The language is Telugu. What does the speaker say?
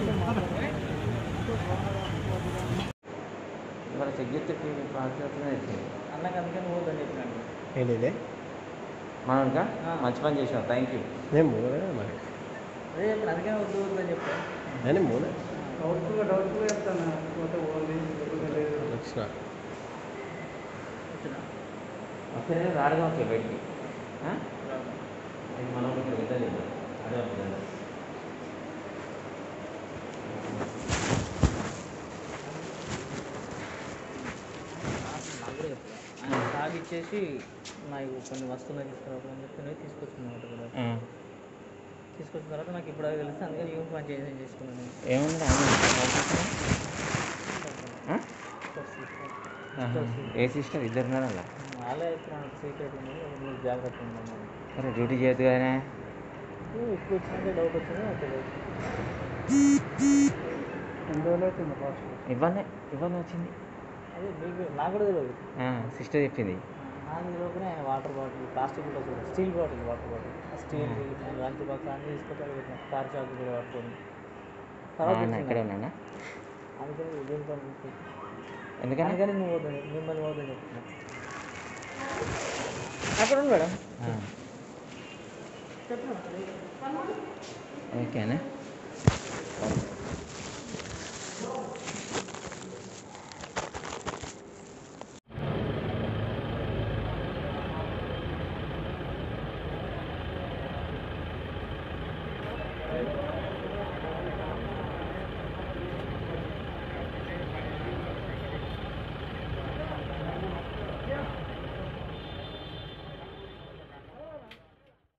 ఇవాళ చెక్ చేస్తే పాస్ అవుతుంది అన్నకి అందుకని పోదని చెప్పినాడు ఏంటిదే మనోనికా ఆ. మంచి పని చేసావు థ్యాంక్ యూ నేను మూలే మరి అదే చెప్పిన అందుకని వద్దు వద్దని చెప్పాను నేను మూలే డౌట్ఫుల్గా డౌట్ఫుల్గా చెప్తాను పోతే ఓన్లీ లేదు వచ్చిన వస్తే రాడుగా వచ్చాయి బయటికి ఆ? ఇది మనం ఇక్కడ ఇద్దరు ఇద్దరు. అదే అవుతుంది ఆయన తాగి ఇచ్చేసి నాకు కొన్ని వస్తువులు తీసుకురావడం చెప్పి నేను తీసుకొచ్చుకున్నాను కూడా తీసుకొచ్చిన తర్వాత నాకు ఇప్పుడు అది తెలిస్తే అందుకని ఏం పని చేసి చేసుకున్నాను నేను. ఏముంది ఆయన ఆ? ఆహా. ఏ సిస్టర్ ఇద్దరు ఉన్నారా అలా వాళ్ళే చెప్తున్నాను సీక్రెట్ ఉంది మీరు జాగ్రత్త ఉండాలి మరి డ్యూటీ చేయొద్దు కానీ ఇప్పుడు వచ్చినట్టే డౌట్ వచ్చింది అక్కడ ఎన్ని రోజులు అవుతుంది ఫాస్ట్ ఇవ్వనే ఇవ్వనే వచ్చింది అదే మీకు నాకు కూడా తెలియదు సిస్టర్ చెప్పింది నాకు తెలియకనే ఆయన వాటర్ బాటిల్ ప్లాస్టిక్ కూడా చూడదు steel bottle water bottle steel lunch box అన్ని తీసుకొచ్చి పెట్టిన కార్ షాప్ కూడా పట్టుకొని తర్వాత అన్న ఇక్కడే తెలిసింది. ఉన్నానా అందుకని దీంతో ఎందుకని అందుకని నువ్వు పోతుంది మిమ్మల్ని పోతుంది చెప్తున్నా అక్కడ ఉంది మేడం ఆ. ఓకేనా